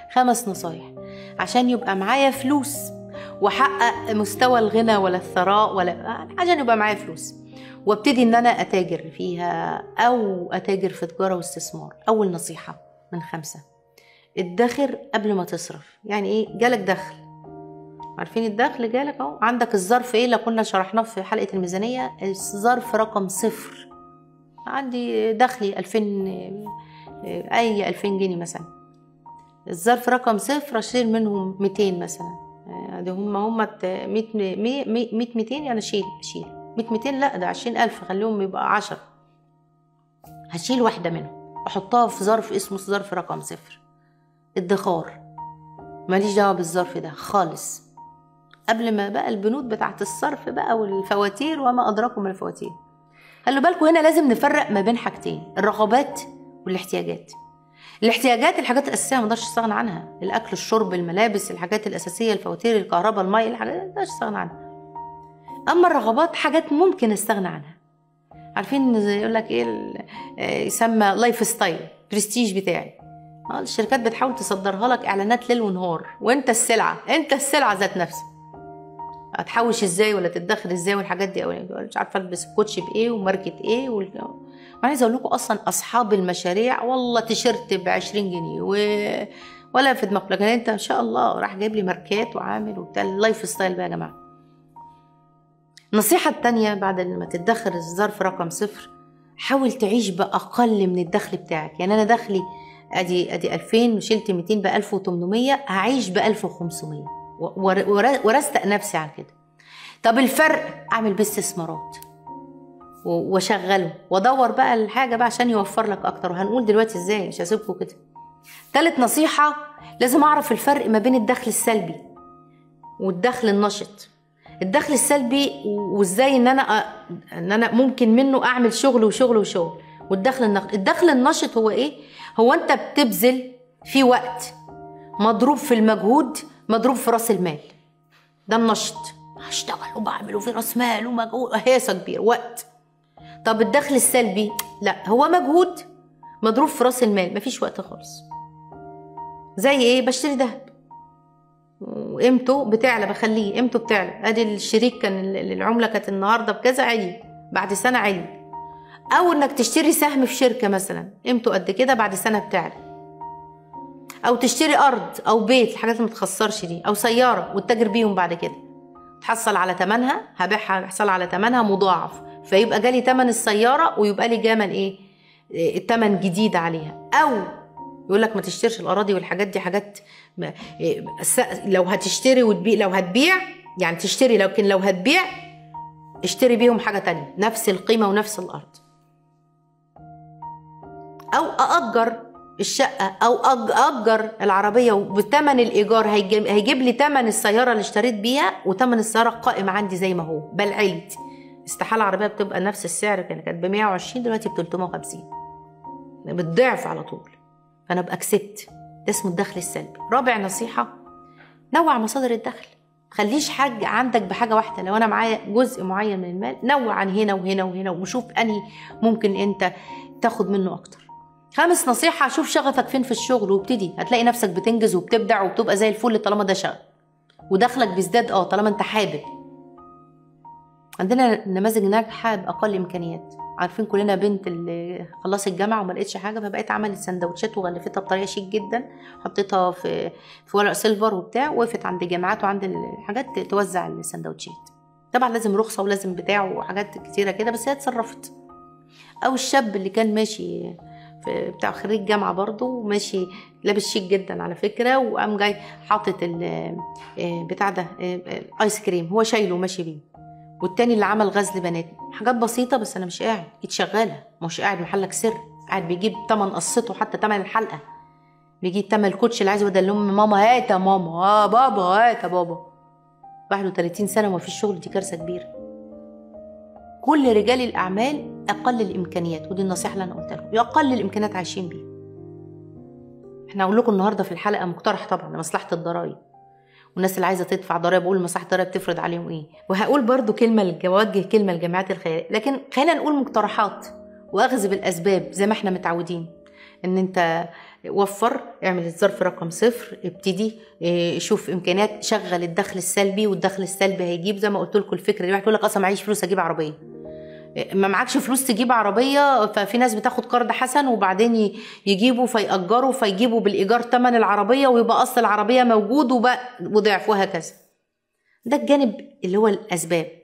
خمس نصايح عشان يبقى معايا فلوس واحقق مستوى الغنى ولا الثراء ولا عشان يبقى معايا فلوس وابتدي ان انا اتاجر فيها او اتاجر في تجاره واستثمار اول نصيحه من خمسه ادخر قبل ما تصرف يعني ايه جالك دخل عارفين الدخل جالك اهو عندك الظرف ايه اللي كنا شرحناه في حلقه الميزانيه الظرف رقم صفر عندي دخلي 2000 اي 2000 جنيه مثلا الظرف رقم صفر اشيل منهم 200 مثلا دي هم هم 100 100 200 يعني اشيل اشيل 100 200 لا ده 20000 خليهم يبقى 10 هشيل واحده منهم احطها في ظرف اسمه ظرف رقم صفر ادخار ماليش دعوه بالظرف ده خالص قبل ما بقى البنود بتاعت الصرف بقى والفواتير وما ادراكم من الفواتير خلوا بالكم هنا لازم نفرق ما بين حاجتين الرغبات والاحتياجات الاحتياجات الحاجات الاساسيه ما اقدرش استغنى عنها الاكل الشرب الملابس الحاجات الاساسيه الفواتير الكهرباء المي الحاجات ما اقدرش استغنى عنها اما الرغبات حاجات ممكن استغنى عنها عارفين يقول لك ايه يسمى لايف ستايل برستيج بتاعي اه الشركات بتحاول تصدرها لك اعلانات ليل ونهار وانت السلعه انت السلعه ذات نفسها هتحوش ازاي ولا تدخر ازاي والحاجات دي مش عارفه البس الكوتشي بايه وماركه ايه وال... انا عايزه اقول لكم اصلا اصحاب المشاريع والله تيشيرت ب 20 جنيه و... ولا في دماغك لكن انت ان شاء الله راح جايب لي ماركات وعامل وبتاع اللايف ستايل بقى يا جماعه النصيحة التانية بعد ما تدخر الظرف رقم صفر حاول تعيش بأقل من الدخل بتاعك يعني أنا دخلي أدي أدي 2000 وشلت 200 ب 1800 هعيش ب 1500 ورستق نفسي عن كده طب الفرق اعمل بيه استثمارات واشغله وادور بقى الحاجه بقى عشان يوفر لك اكتر وهنقول دلوقتي ازاي مش هسيبكم كده تالت نصيحه لازم اعرف الفرق ما بين الدخل السلبي والدخل النشط الدخل السلبي وازاي ان انا ان انا ممكن منه اعمل شغل وشغل وشغل والدخل النشط الدخل النشط هو ايه هو انت بتبذل في وقت مضروب في المجهود مضروب في راس المال ده النشط هشتغل وبعمل وفي راس مال ومجهود هيصه كبير وقت طب الدخل السلبي لا هو مجهود مضروب في راس المال مفيش وقت خالص زي ايه بشتري دهب وقيمته بتعلى بخليه قيمته بتعلى ادي الشريك كان العمله كانت النهارده بكذا علي بعد سنه علي او انك تشتري سهم في شركه مثلا قيمته قد كده بعد سنه بتعلى او تشتري ارض او بيت الحاجات اللي ما تخسرش دي او سياره وتتاجر بيهم بعد كده تحصل على ثمنها هبيعها احصل على ثمنها مضاعف فيبقى جالي ثمن السياره ويبقى لي جمل ايه الثمن جديد عليها او يقول لك ما تشتريش الاراضي والحاجات دي حاجات لو هتشتري وتبيع لو هتبيع يعني تشتري لكن لو هتبيع اشتري بيهم حاجه تانية نفس القيمه ونفس الارض او ااجر الشقه او اجر العربيه وبثمن الايجار هيجيب لي ثمن السياره اللي اشتريت بيها وثمن السياره قائم عندي زي ما هو بل علت استحاله عربيه بتبقى نفس السعر كانت ب 120 دلوقتي ب 350 بالضعف على طول فانا ابقى كسبت ده اسمه الدخل السلبي رابع نصيحه نوع مصادر الدخل خليش حاجة عندك بحاجة واحدة لو أنا معايا جزء معين من المال نوع عن هنا وهنا وهنا وشوف أنهي ممكن أنت تاخد منه أكتر خامس نصيحة شوف شغفك فين في الشغل وابتدي هتلاقي نفسك بتنجز وبتبدع وبتبقى زي الفل طالما ده شغف ودخلك بيزداد اه طالما انت حابب عندنا نماذج ناجحة بأقل إمكانيات عارفين كلنا بنت اللي خلصت الجامعة وما لقيتش حاجة فبقيت عملت سندوتشات وغلفتها بطريقة شيك جدا حطيتها في في ورق سيلفر وبتاع وقفت عند الجامعات وعند الحاجات توزع السندوتشات طبعا لازم رخصة ولازم بتاع وحاجات كتيرة كده بس هي اتصرفت أو الشاب اللي كان ماشي في بتاع خريج جامعه برضه وماشي لابس شيك جدا على فكره وقام جاي حاطط بتاع ده ايس كريم هو شايله وماشي بيه والتاني اللي عمل غزل بنات حاجات بسيطه بس انا مش قاعد ايد شغاله مش قاعد محلك سر قاعد بيجيب تمن قصته حتى تمن الحلقه بيجيب تمن الكوتش اللي عايز يودي لهم ماما هات يا ماما اه بابا هات يا بابا 31 سنه وما فيش شغل دي كارثه كبيره كل رجال الاعمال اقل الامكانيات ودي النصيحه اللي انا قلتها لكم اقل الامكانيات عايشين بيها احنا هقول لكم النهارده في الحلقه مقترح طبعا لمصلحه الضرايب والناس اللي عايزه تدفع ضرائب بقول مصلحه الضرايب تفرض عليهم ايه وهقول برضو كلمه اوجه كلمه لجمعيات الخيريه لكن خلينا نقول مقترحات واخذ بالاسباب زي ما احنا متعودين ان انت وفر اعمل الظرف رقم صفر ابتدي إيه، شوف امكانيات شغل الدخل السلبي والدخل السلبي هيجيب زي ما قلت لكم الفكره دي واحد يقول لك اصلا معيش فلوس اجيب عربيه إيه، ما معكش فلوس تجيب عربيه ففي ناس بتاخد قرض حسن وبعدين ي- يجيبوا فيأجروا فيجيبوا بالايجار ثمن العربيه ويبقى اصل العربيه موجود وبقى وضعف وهكذا ده الجانب اللي هو الاسباب